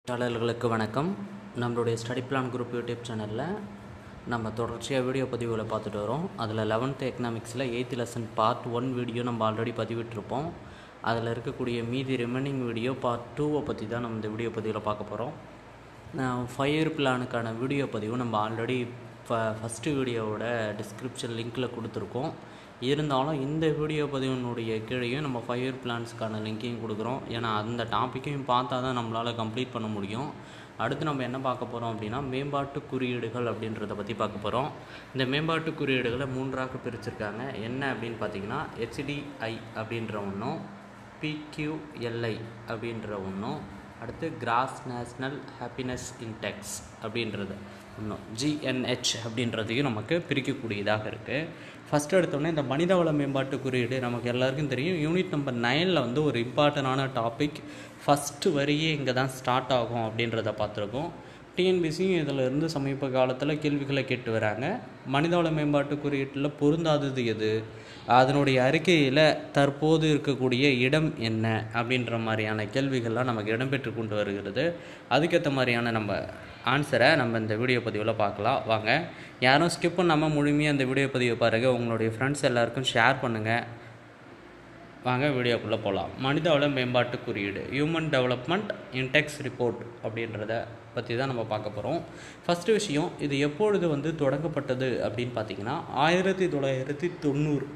டாளர்களுக்கு வணக்கம் நம்மளுடைய study plan group YouTube சேனலில் நம்ம தொடர்ச்சியாக வீடியோ பதிவுகளை பார்த்துட்டு வரோம் அதில் லெவன்த்து எக்கனாமிக்ஸில் eighth lesson part one video நம்ம ஆல்ரெடி பதிவிட்டிருப்போம் அதில் இருக்கக்கூடிய மீதி ரிமைனிங் வீடியோ பார்ட் டூவை பற்றி தான் நம்ம இந்த வீடியோ பதிவில் பார்க்க போகிறோம் ஃபைவ் இயர் பிளானுக்கான வீடியோ பதிவு நம்ம ஆல்ரெடி ஃப ஃபஸ்ட்டு வீடியோவோட டிஸ்கிரிப்ஷன் லிங்க்கில் கொடுத்துருக்கோம் இருந்தாலும் இந்த வீடியோ பதிவினுடைய கீழேயும் நம்ம ஃபைவ் இயர் பிளான்ஸ்க்கான லிங்க்கையும் கொடுக்குறோம் ஏன்னா அந்த டாப்பிக்கையும் பார்த்தா தான் நம்மளால் கம்ப்ளீட் பண்ண முடியும் அடுத்து நம்ம என்ன பார்க்க போகிறோம் அப்படின்னா மேம்பாட்டு குறியீடுகள் அப்படின்றத பற்றி பார்க்க போகிறோம் இந்த மேம்பாட்டு குறியீடுகளை மூன்றாக பிரிச்சிருக்காங்க என்ன அப்படின்னு பார்த்தீங்கன்னா ஹெச்டிஐ அப்படின்ற ஒன்றும் பிக்யூஎல்ஐ அப்படின்ற ஒன்றும் அடுத்து கிராஸ் நேஷ்னல் ஹாப்பினஸ் இன்டெக்ஸ் அப்படின்றது ஒன்றும் ஜிஎன்ஹெச் அப்படின்றதையும் நமக்கு பிரிக்கக்கூடியதாக இருக்குது ஃபஸ்ட்டு எடுத்தோடனே இந்த மனிதவள மேம்பாட்டு குறியீடு நமக்கு எல்லாருக்கும் தெரியும் யூனிட் நம்பர் நைனில் வந்து ஒரு இம்பார்ட்டண்டான டாபிக் ஃபஸ்ட்டு வரியே இங்கே தான் ஸ்டார்ட் ஆகும் அப்படின்றத பார்த்துருக்கோம் டிஎன்பிசியும் இதில் இருந்து சமீப காலத்தில் கேள்விகளை கேட்டு வராங்க மனிதவள மேம்பாட்டு குறியீட்டில் பொருந்தாதது எது அதனுடைய அறிக்கையில் தற்போது இருக்கக்கூடிய இடம் என்ன அப்படின்ற மாதிரியான கேள்விகள்லாம் நமக்கு இடம்பெற்று கொண்டு வருகிறது அதுக்கேற்ற மாதிரியான நம்ம ஆன்சரை நம்ம இந்த வீடியோ பதிவில் பார்க்கலாம் வாங்க யாரும் ஸ்கிப் பண்ணாமல் முழுமையாக இந்த வீடியோ பதிவை பாருங்கள் உங்களுடைய ஃப்ரெண்ட்ஸ் எல்லாருக்கும் ஷேர் பண்ணுங்கள் வாங்க வீடியோக்குள்ளே போகலாம் மனிதவள மேம்பாட்டு குறியீடு ஹியூமன் டெவலப்மெண்ட் இன்டெக்ஸ் ரிப்போர்ட் அப்படின்றத பற்றி தான் நம்ம பார்க்க போகிறோம் ஃபஸ்ட்டு விஷயம் இது எப்பொழுது வந்து தொடங்கப்பட்டது அப்படின்னு பார்த்தீங்கன்னா ஆயிரத்தி தொள்ளாயிரத்தி தொண்ணூறு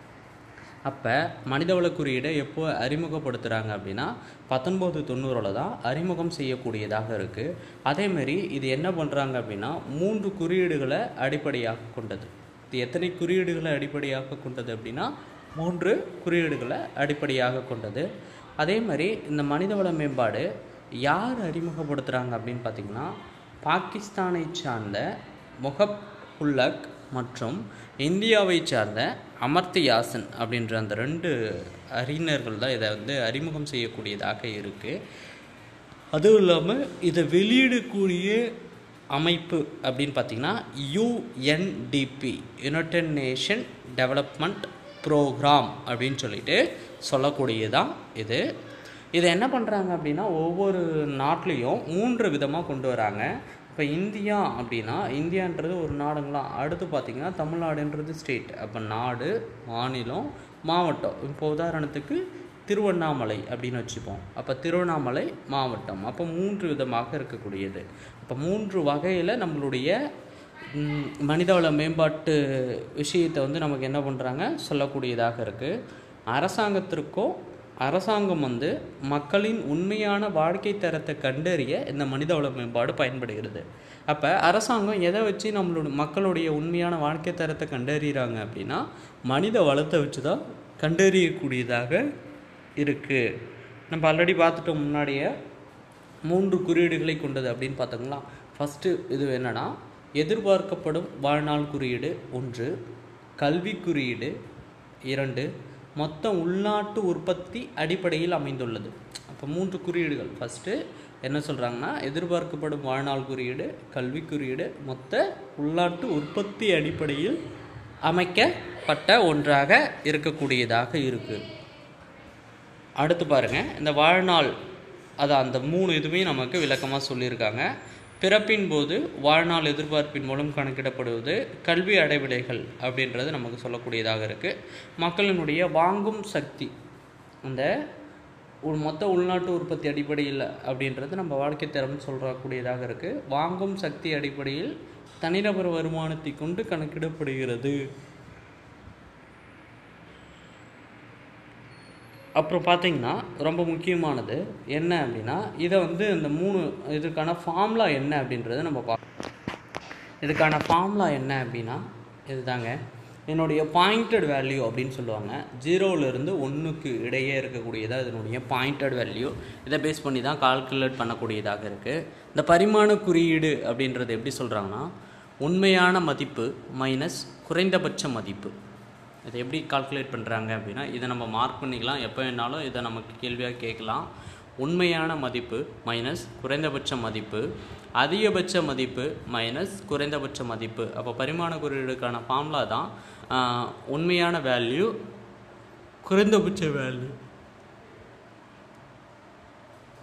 அப்போ மனிதவள குறியீடை எப்போ அறிமுகப்படுத்துகிறாங்க அப்படின்னா பத்தொன்பது தொண்ணூறில் தான் அறிமுகம் செய்யக்கூடியதாக இருக்குது அதேமாரி இது என்ன பண்ணுறாங்க அப்படின்னா மூன்று குறியீடுகளை அடிப்படையாக கொண்டது இது எத்தனை குறியீடுகளை அடிப்படையாக கொண்டது அப்படின்னா மூன்று குறியீடுகளை அடிப்படையாக கொண்டது அதே மாதிரி இந்த மனிதவள மேம்பாடு யார் அறிமுகப்படுத்துகிறாங்க அப்படின்னு பார்த்திங்கன்னா பாகிஸ்தானை சார்ந்த முகப் உல்லக் மற்றும் இந்தியாவை சார்ந்த அமர்த்தியாசன் அப்படின்ற அந்த ரெண்டு அறிஞர்கள் தான் இதை வந்து அறிமுகம் செய்யக்கூடியதாக இருக்குது அதுவும் இல்லாமல் இதை வெளியிடக்கூடிய அமைப்பு அப்படின்னு பார்த்திங்கன்னா UNDP united nation development programme அப்படின்னு சொல்லிட்டு சொல்லக்கூடியதான் இது இதை என்ன பண்ணுறாங்க அப்படின்னா ஒவ்வொரு நாட்டிலையும் மூன்று விதமாக கொண்டு வராங்க இப்போ இந்தியா அப்படின்னா இந்தியான்றது ஒரு நாடுங்களா அடுத்து பார்த்திங்கன்னா தமிழ்நாடுன்றது ஸ்டேட் அப்போ நாடு மாநிலம் மாவட்டம் இப்போ உதாரணத்துக்கு திருவண்ணாமலை அப்படின்னு வச்சுப்போம் அப்போ திருவண்ணாமலை மாவட்டம் அப்போ மூன்று விதமாக இருக்கக்கூடியது அப்போ மூன்று வகையில் நம்மளுடைய மனிதவள மேம்பாட்டு விஷயத்தை வந்து நமக்கு என்ன பண்ணுறாங்க சொல்லக்கூடியதாக இருக்குது அரசாங்கத்திற்கோ அரசாங்கம் வந்து மக்களின் உண்மையான வாழ்க்கை தரத்தை கண்டறிய இந்த மனிதவள மேம்பாடு பயன்படுகிறது அப்போ அரசாங்கம் எதை வச்சு நம்மளோட மக்களுடைய உண்மையான வாழ்க்கை தரத்தை கண்டறிகிறாங்க அப்படின்னா மனித வளத்தை வச்சு தான் கண்டறியக்கூடியதாக இருக்குது நம்ம ஆல்ரெடி பார்த்துட்டோம் முன்னாடியே மூன்று குறியீடுகளை கொண்டது அப்படின்னு பார்த்தோங்களா ஃபஸ்ட்டு இது என்னென்னா எதிர்பார்க்கப்படும் வாழ்நாள் குறியீடு ஒன்று கல்வி குறியீடு இரண்டு மொத்த உள்நாட்டு உற்பத்தி அடிப்படையில் அமைந்துள்ளது அப்போ மூன்று குறியீடுகள் ஃபஸ்ட்டு என்ன சொல்கிறாங்கன்னா எதிர்பார்க்கப்படும் வாழ்நாள் குறியீடு கல்வி குறியீடு மொத்த உள்நாட்டு உற்பத்தி அடிப்படையில் அமைக்கப்பட்ட ஒன்றாக இருக்கக்கூடியதாக இருக்குது அடுத்து பாருங்கள் இந்த வாழ்நாள் அது அந்த மூணு இதுவுமே நமக்கு விளக்கமாக சொல்லியிருக்காங்க பிறப்பின் போது வாழ்நாள் எதிர்பார்ப்பின் மூலம் கணக்கிடப்படுவது கல்வி அடைவிடைகள் அப்படின்றது நமக்கு சொல்லக்கூடியதாக இருக்குது மக்களினுடைய வாங்கும் சக்தி அந்த மொத்த உள்நாட்டு உற்பத்தி அடிப்படையில் அப்படின்றது நம்ம வாழ்க்கை தரம்னு சொல்கிறக்கூடியதாக இருக்குது வாங்கும் சக்தி அடிப்படையில் தனிநபர் வருமானத்தை கொண்டு கணக்கிடப்படுகிறது அப்புறம் பார்த்தீங்கன்னா ரொம்ப முக்கியமானது என்ன அப்படின்னா இதை வந்து இந்த மூணு இதுக்கான ஃபார்முலா என்ன அப்படின்றத நம்ம பார்க்கணும் இதுக்கான ஃபார்முலா என்ன அப்படின்னா இதுதாங்க என்னுடைய பாயிண்டட் வேல்யூ அப்படின்னு சொல்லுவாங்க ஜீரோவிலேருந்து ஒன்றுக்கு இடையே இருக்கக்கூடியதாக இதனுடைய பாயிண்டட் வேல்யூ இதை பேஸ் பண்ணி தான் கால்குலேட் பண்ணக்கூடியதாக இருக்குது இந்த பரிமாண குறியீடு அப்படின்றது எப்படி சொல்கிறாங்கன்னா உண்மையான மதிப்பு மைனஸ் குறைந்தபட்ச மதிப்பு இதை எப்படி கால்குலேட் பண்ணுறாங்க அப்படின்னா இதை நம்ம மார்க் பண்ணிக்கலாம் எப்போ வேணாலும் இதை நமக்கு கேள்வியாக கேட்கலாம் உண்மையான மதிப்பு மைனஸ் குறைந்தபட்ச மதிப்பு அதிகபட்ச மதிப்பு மைனஸ் குறைந்தபட்ச மதிப்பு அப்போ பரிமாண குறியீடுக்கான ஃபார்முலா தான் உண்மையான வேல்யூ குறைந்தபட்ச வேல்யூ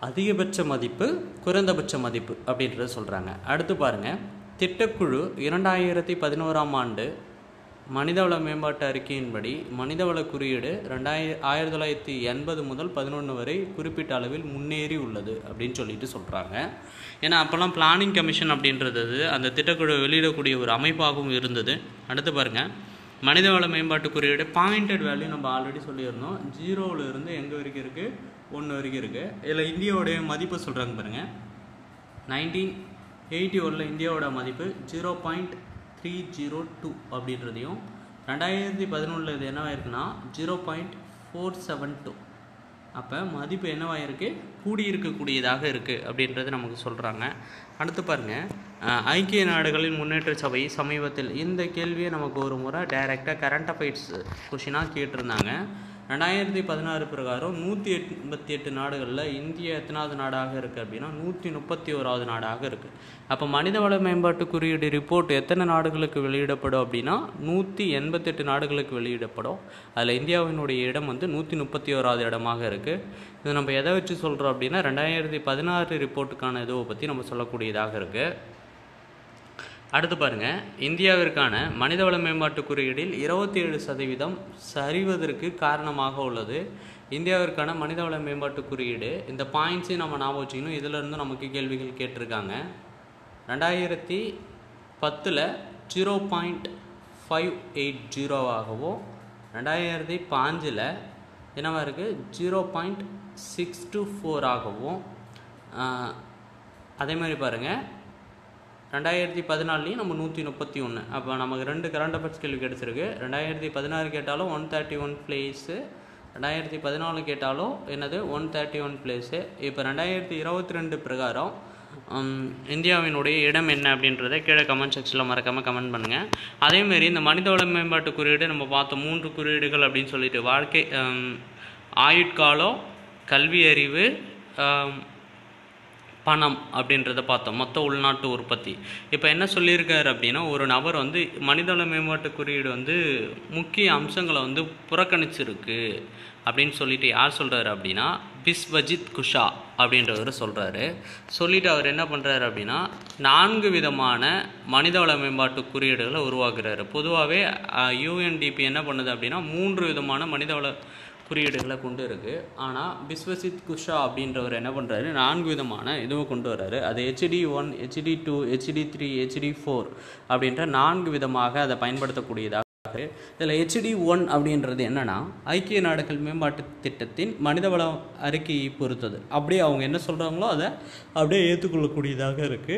அதிகபட்ச மதிப்பு குறைந்தபட்ச மதிப்பு அப்படின்றத சொல்கிறாங்க அடுத்து பாருங்கள் திட்டக்குழு இரண்டாயிரத்தி பதினோராம் ஆண்டு மனிதவள மேம்பாட்டு அறிக்கையின்படி மனிதவள குறியீடு ரெண்டாயிர ஆயிரத்தி தொள்ளாயிரத்தி எண்பது முதல் பதினொன்று வரை குறிப்பிட்ட அளவில் முன்னேறி உள்ளது அப்படின்னு சொல்லிட்டு சொல்கிறாங்க ஏன்னா அப்போல்லாம் பிளானிங் கமிஷன் அப்படின்றது அந்த திட்டக்குழு வெளியிடக்கூடிய ஒரு அமைப்பாகவும் இருந்தது அடுத்து பாருங்கள் மனிதவள மேம்பாட்டு குறியீடு பாயிண்டட் வேல்யூ நம்ம ஆல்ரெடி சொல்லியிருந்தோம் ஜீரோவில் இருந்து எங்கே வரைக்கும் இருக்குது ஒன்று வரைக்கும் இருக்குது இதில் இந்தியாவுடைய மதிப்பு சொல்கிறாங்க பாருங்கள் நைன்டீன் எயிட்டி ஒனில் இந்தியாவோட மதிப்பு zero point three zero two அப்படின்றதையும் ரெண்டாயிரத்தி பதினொன்றில் இது என்னவாயிருக்குன்னா zero point four seven two அப்போ மதிப்பு என்னவாயிருக்கு கூடியிருக்கக்கூடியதாக இருக்குது அப்படின்றது நமக்கு சொல்கிறாங்க அடுத்து பாருங்கள் ஐக்கிய நாடுகளின் முன்னேற்ற சபை சமீபத்தில் இந்த கேள்வியை நமக்கு ஒரு முறை டைரெக்டாக கரண்ட் அஃபைர்ஸ் கொஷினாக கேட்டிருந்தாங்க ரெண்டாயிரத்தி பதினாறு பிரகாரம் நூற்றி எண்பத்தி எட்டு நாடுகளில் இந்தியா எத்தனாவது நாடாக இருக்குது அப்படின்னா நூற்றி முப்பத்தி ஓராவது நாடாக இருக்குது அப்போ மனிதவள மேம்பாட்டு குறியீடு ரிப்போர்ட் எத்தனை நாடுகளுக்கு வெளியிடப்படும் அப்படின்னா நூற்றி எண்பத்தெட்டு நாடுகளுக்கு வெளியிடப்படும் அதில் இந்தியாவினுடைய இடம் வந்து நூற்றி முப்பத்தி ஓராவது இடமாக இருக்குது இது நம்ம எதை வச்சு சொல்கிறோம் அப்படின்னா ரெண்டாயிரத்தி பதினாறு ரிப்போர்ட்டுக்கான இதுவை பற்றி நம்ம சொல்லக்கூடியதாக இருக்குது அடுத்து பாருங்க இந்தியாவிற்கான மனிதவள மேம்பாட்டு குறியீடில் இருபத்தி ஏழு சதவீதம் சரிவதற்கு காரணமாக உள்ளது இந்தியாவிற்கான மனிதவள மேம்பாட்டு குறியீடு இந்த பாயிண்ட்ஸையும் நம்ம ஞாபகம் வச்சுக்கணும் இதிலிருந்து நமக்கு கேள்விகள் கேட்டிருக்காங்க ரெண்டாயிரத்தி பத்தில் ஜீரோ பாயிண்ட் ஃபைவ் எயிட் ஜீரோவாகவும் ரெண்டாயிரத்தி பாஞ்சில் என்னவா இருக்குது ஜீரோ பாயிண்ட் சிக்ஸ் டூ ஃபோராகவும் அதே மாதிரி பாருங்கள் ரெண்டாயிரத்தி பதினாலுலேயும் நம்ம நூற்றி முப்பத்தி ஒன்று அப்போ நமக்கு ரெண்டு கரண்ட் அஃபேர்ஸ் கேள்வி கிடச்சிருக்கு ரெண்டாயிரத்தி பதினாறு கேட்டாலும் ஒன் தேர்ட்டி ஒன் பிளேஸு ரெண்டாயிரத்தி பதினாலு கேட்டாலும் என்னது ஒன் தேர்ட்டி ஒன் பிளேஸு இப்போ ரெண்டாயிரத்தி இருபத்தி ரெண்டு பிரகாரம் இந்தியாவினுடைய இடம் என்ன அப்படின்றத கீழே கமெண்ட் செக்ஷனில் மறக்காமல் கமெண்ட் பண்ணுங்கள் அதேமாரி இந்த மனிதவள மேம்பாட்டு குறியீடு நம்ம பார்த்தோம் மூன்று குறியீடுகள் அப்படின்னு சொல்லிட்டு வாழ்க்கை ஆயுட்காலம் கல்வி அறிவு பணம் அப்படின்றத பார்த்தோம் மொத்த உள்நாட்டு உற்பத்தி இப்போ என்ன சொல்லியிருக்காரு அப்படின்னா ஒரு நபர் வந்து மனிதவள மேம்பாட்டு குறியீடு வந்து முக்கிய அம்சங்களை வந்து புறக்கணிச்சிருக்கு அப்படின்னு சொல்லிட்டு யார் சொல்கிறாரு அப்படின்னா பிஸ்வஜித் குஷா அப்படின்றவர் சொல்கிறாரு சொல்லிட்டு அவர் என்ன பண்ணுறாரு அப்படின்னா நான்கு விதமான மனிதவள மேம்பாட்டு குறியீடுகளை உருவாக்குறாரு பொதுவாகவே யூஎன்டிபி என்ன பண்ணுது அப்படின்னா மூன்று விதமான மனிதவள குறியீடுகளை கொண்டு இருக்குது ஆனால் பிஸ்வசித் குஷா அப்படின்றவர் என்ன பண்ணுறாரு நான்கு விதமான இதுவை கொண்டு வர்றாரு அது HD one HD two HD three HD four அப்படின்ற நான்கு விதமாக அதை பயன்படுத்தக்கூடியதாக இதில் ஹெச்டி ஒன் அப்படின்றது என்னென்னா ஐக்கிய நாடுகள் மேம்பாட்டு திட்டத்தின் மனிதவள அறிக்கையை பொறுத்தது அப்படியே அவங்க என்ன சொல்கிறாங்களோ அதை அப்படியே ஏற்றுக்கொள்ளக்கூடியதாக இருக்குது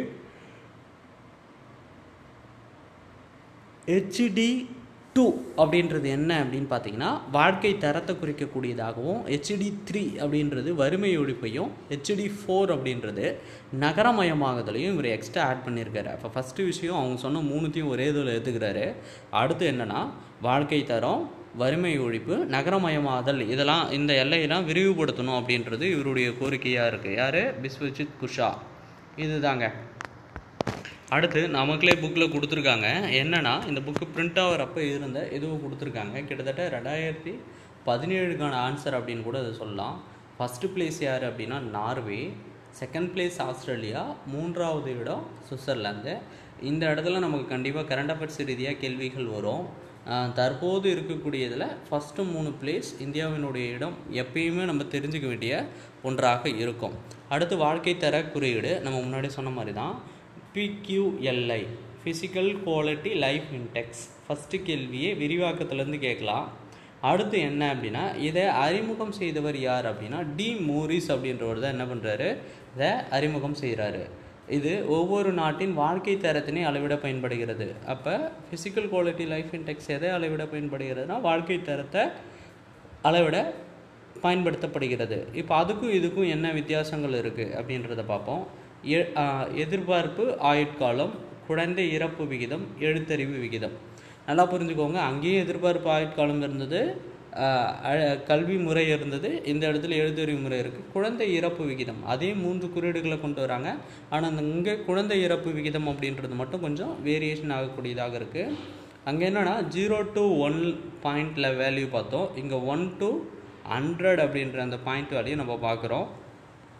ஹெச்டி டூ அப்படின்றது என்ன அப்படின்னு பார்த்தீங்கன்னா வாழ்க்கை தரத்தை குறிக்கக்கூடியதாகவும் ஹெச்டி த்ரீ அப்படின்றது வறுமை ஒழிப்பையும் ஹெச்டி ஃபோர் அப்படின்றது நகரமயமாகுதலையும் இவர் எக்ஸ்ட்ரா ஆட் பண்ணியிருக்காரு அப்போ ஃபஸ்ட்டு விஷயம் அவங்க சொன்ன மூணுத்தையும் ஒரே இதில் எடுத்துக்கிறாரு அடுத்து என்னென்னா வாழ்க்கை தரம் வறுமை ஒழிப்பு நகரமயமாதல் இதெல்லாம் இந்த எல்லையெல்லாம் விரிவுபடுத்தணும் அப்படின்றது இவருடைய கோரிக்கையாக இருக்குது யார் பிஸ்வஜித் குஷா இதுதாங்க அடுத்து நமக்குள்ளே புக்கில் கொடுத்துருக்காங்க என்னென்னா இந்த புக்கு பிரிண்ட் ஆகிறப்ப இருந்த இதுவும் கொடுத்துருக்காங்க கிட்டத்தட்ட ரெண்டாயிரத்தி பதினேழுக்கான ஆன்சர் அப்படின்னு கூட அதை சொல்லலாம் ஃபஸ்ட்டு பிளேஸ் யார் அப்படின்னா நார்வே செகண்ட் பிளேஸ் ஆஸ்திரேலியா மூன்றாவது இடம் சுவிட்சர்லாந்து இந்த இடத்துல நமக்கு கண்டிப்பாக கரண்ட் அஃபேர்ஸ் ரீதியாக கேள்விகள் வரும் தற்போது இருக்கக்கூடியதில் ஃபஸ்ட்டு மூணு பிளேஸ் இந்தியாவினுடைய இடம் எப்பயுமே நம்ம தெரிஞ்சுக்க வேண்டிய ஒன்றாக இருக்கும் அடுத்து வாழ்க்கை தர குறியீடு நம்ம முன்னாடி சொன்ன மாதிரி தான் PQLI physical quality life index first கேள்வியே விரிவாக்கத்துலேருந்து கேட்கலாம் அடுத்து என்ன அப்படின்னா இதை அறிமுகம் செய்தவர் யார் அப்படின்னா டி மோரிஸ் அப்படின்றவர் தான் என்ன பண்ணுறாரு இதை அறிமுகம் செய்கிறாரு இது ஒவ்வொரு நாட்டின் வாழ்க்கை தரத்தினை அளவிட பயன்படுகிறது அப்போ ஃபிசிக்கல் குவாலிட்டி லைஃப் இன்டெக்ஸ் எதை அளவிட பயன்படுகிறதுனா வாழ்க்கை தரத்தை அளவிட பயன்படுத்தப்படுகிறது இப்போ அதுக்கும் இதுக்கும் என்ன வித்தியாசங்கள் இருக்குது அப்படின்றத பார்ப்போம் எதிர்பார்ப்பு ஆயுட்காலம் குழந்தை இறப்பு விகிதம் எழுத்தறிவு விகிதம் நல்லா புரிஞ்சுக்கோங்க அங்கேயும் எதிர்பார்ப்பு ஆயுட்காலம் இருந்தது கல்வி முறை இருந்தது இந்த இடத்துல எழுத்தறிவு முறை இருக்குது குழந்தை இறப்பு விகிதம் அதே மூன்று குறியீடுகளை கொண்டு வராங்க ஆனால் இங்கே குழந்தை இறப்பு விகிதம் அப்படின்றது மட்டும் கொஞ்சம் வேரியேஷன் ஆகக்கூடியதாக இருக்குது அங்கே என்னென்னா ஜீரோ டு ஒன் பாயிண்டில் வேல்யூ பார்த்தோம் இங்கே ஒன் டு ஹண்ட்ரட் அப்படின்ற அந்த பாயிண்ட் வேல்யூ நம்ம பார்க்குறோம்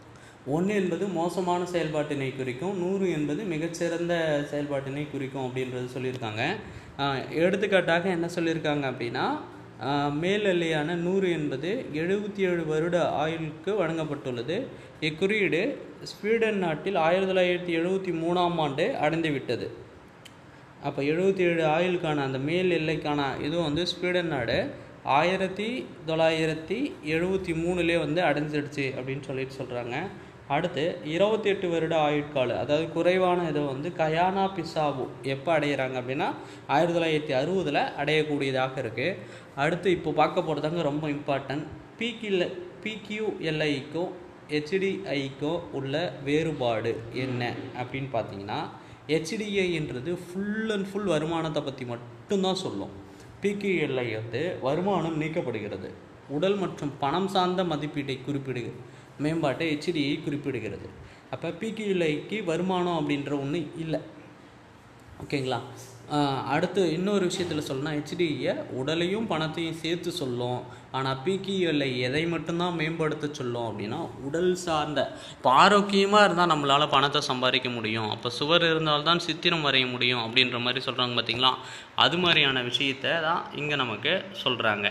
ஒன்று என்பது மோசமான செயல்பாட்டினை குறிக்கும் நூறு என்பது மிகச்சிறந்த செயல்பாட்டினை குறிக்கும் அப்படின்றது சொல்லியிருக்காங்க ஆஹ் எடுத்துக்காட்டாக என்ன சொல்லியிருக்காங்க அப்படின்னா ஆஹ் மேல் எல்லையான நூறு என்பது எழுபத்தி ஏழு வருட ஆயுளுக்கு வழங்கப்பட்டுள்ளது இக்குறியீடு ஸ்வீடன் நாட்டில் ஆயிரத்தி தொள்ளாயிரத்தி எழுபத்தி மூணாம் ஆண்டு அடைந்து விட்டது அப்போ எழுபத்தி ஏழு ஆயுளுக்கான அந்த மேல் எல்லைக்கான இதுவும் வந்து ஸ்வீடன் நாடு ஆயிரத்தி தொள்ளாயிரத்தி எழுபத்தி மூணுலேயே வந்து அடைஞ்சிடுச்சு அப்படின்னு சொல்லிட்டு சொல்கிறாங்க அடுத்து இருபத்தி எட்டு வருட ஆயுட்கால அதாவது குறைவான இதை வந்து கயானா பிசாவு எப்போ அடையிறாங்க அப்படின்னா ஆயிரத்தி தொள்ளாயிரத்தி அறுபதில் அடையக்கூடியதாக இருக்குது அடுத்து இப்போ பார்க்க போகிறதாங்க ரொம்ப இம்பார்ட்டன்ட் பிகில் பிக்யூஎல்ஐக்கும் ஹெச்டிஐக்கும் உள்ள வேறுபாடு என்ன அப்படின்னு பார்த்தீங்கன்னா ஹெச்டிஐன்றது ஃபுல் அண்ட் ஃபுல் வருமானத்தை பற்றி மட்டும்தான் சொல்லும் பிக்யூஎல்ஐ வந்து வருமானம் நீக்கப்படுகிறது உடல் மற்றும் பணம் சார்ந்த மதிப்பீட்டை குறிப்பிடு மேம்பாட்டை ஹெச்டிஐ குறிப்பிடுகிறது அப்போ பிக்யூஎல்ஐக்கு வருமானம் அப்படின்ற ஒன்று இல்லை ஓகேங்களா ஆஹ் அடுத்து இன்னொரு விஷயத்தில் சொல்லணும்னா ஹெச்டியை உடலையும் பணத்தையும் சேர்த்து சொல்லும் ஆனால் பிகிஎல்ஐ எதை மட்டும்தான் மேம்படுத்த சொல்லும் அப்படின்னா உடல் சார்ந்த இப்போ ஆரோக்கியமாக இருந்தால் நம்மளால் பணத்தை சம்பாதிக்க முடியும் அப்போ சுவர் இருந்தால்தான் சித்திரம் வரைய முடியும் அப்படின்ற மாதிரி சொல்கிறாங்க பார்த்தீங்களா அது மாதிரியான விஷயத்தை தான் இங்கே நமக்கு சொல்கிறாங்க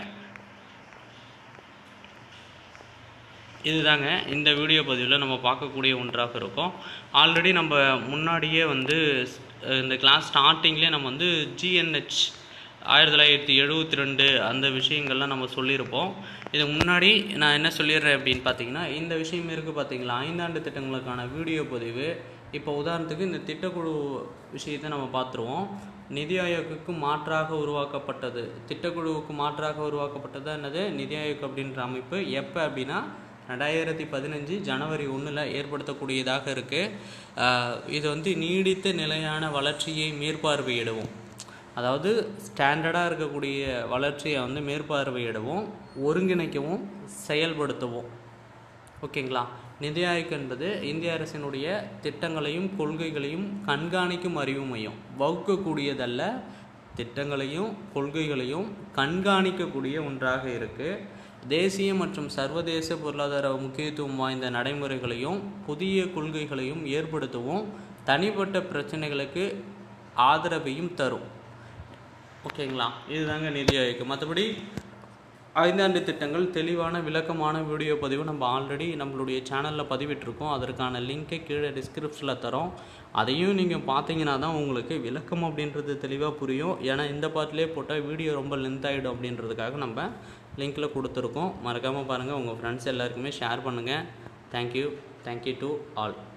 இதுதாங்க இந்த வீடியோ பதிவில் நம்ம பார்க்கக்கூடிய ஒன்றாக இருக்கும் ஆல்ரெடி நம்ம முன்னாடியே வந்து அஹ், இந்த கிளாஸ் ஸ்டார்டிங்லேயே நம்ம வந்து ஜிஎன்ஹெச் ஆயிரத்தி தொள்ளாயிரத்தி எழுபத்தி ரெண்டு அந்த விஷயங்கள்லாம் நம்ம சொல்லியிருப்போம் இதுக்கு முன்னாடி நான் என்ன சொல்லிடுறேன் அப்படின்னு பார்த்தீங்கன்னா இந்த விஷயம் இருக்குது பார்த்தீங்களா ஐந்தாண்டு திட்டங்களுக்கான வீடியோ பதிவு இப்போ உதாரணத்துக்கு இந்த திட்டக்குழு விஷயத்தை நம்ம பார்த்துருவோம் நிதி ஆயோக்குக்கு மாற்றாக உருவாக்கப்பட்டது திட்டக்குழுவுக்கு மாற்றாக உருவாக்கப்பட்டது என்னது நிதி ஆயோக் அப்படின்ற அமைப்பு எப்போ அப்படின்னா ரெண்டாயிரத்தி பதினஞ்சு ஜனவரி ஒன்றில் ஏற்படுத்தக்கூடியதாக இருக்குது இது வந்து நீடித்த நிலையான வளர்ச்சியை மேற்பார்வையிடுவோம் அதாவது ஸ்டாண்டர்டாக இருக்கக்கூடிய வளர்ச்சியை வந்து மேற்பார்வையிடவும் ஒருங்கிணைக்கவும் செயல்படுத்தவும் ஓகேங்களா நிதி ஆயோக் என்பது இந்திய அரசினுடைய திட்டங்களையும் கொள்கைகளையும் கண்காணிக்கும் அறிவு மையம் வகுக்கக்கூடியதல்ல திட்டங்களையும் கொள்கைகளையும் கண்காணிக்கக்கூடிய ஒன்றாக இருக்குது தேசிய மற்றும் சர்வதேச பொருளாதார முக்கியத்துவம் வாய்ந்த நடைமுறைகளையும் புதிய கொள்கைகளையும் ஏற்படுத்தவும் தனிப்பட்ட பிரச்சனைகளுக்கு ஆதரவையும் தரும் ஓகேங்களா இதுதாங்க நிதி ஆயோக் மற்றபடி ஐந்தாண்டு திட்டங்கள் தெளிவான விளக்கமான வீடியோ பதிவு நம்ம ஆல்ரெடி நம்மளுடைய சேனலில் பதிவிட்டிருக்கோம் அதற்கான லிங்கை கீழே டிஸ்கிரிப்ஷனில் தரோம் அதையும் நீங்கள் பார்த்தீங்கன்னா தான் உங்களுக்கு விளக்கம் அப்படின்றது தெளிவாக புரியும் ஏன்னா இந்த பாட்டிலே போட்டால் வீடியோ ரொம்ப லென்த் ஆகிடும் அப்படின்றதுக்காக நம்ம லிங்க்கில் கொடுத்துருக்கோம் மறக்காமல் பாருங்கள் உங்கள் ஃப்ரெண்ட்ஸ் எல்லாருக்குமே ஷேர் பண்ணுங்கள் தேங்க்யூ தேங்க்யூ டு ஆல்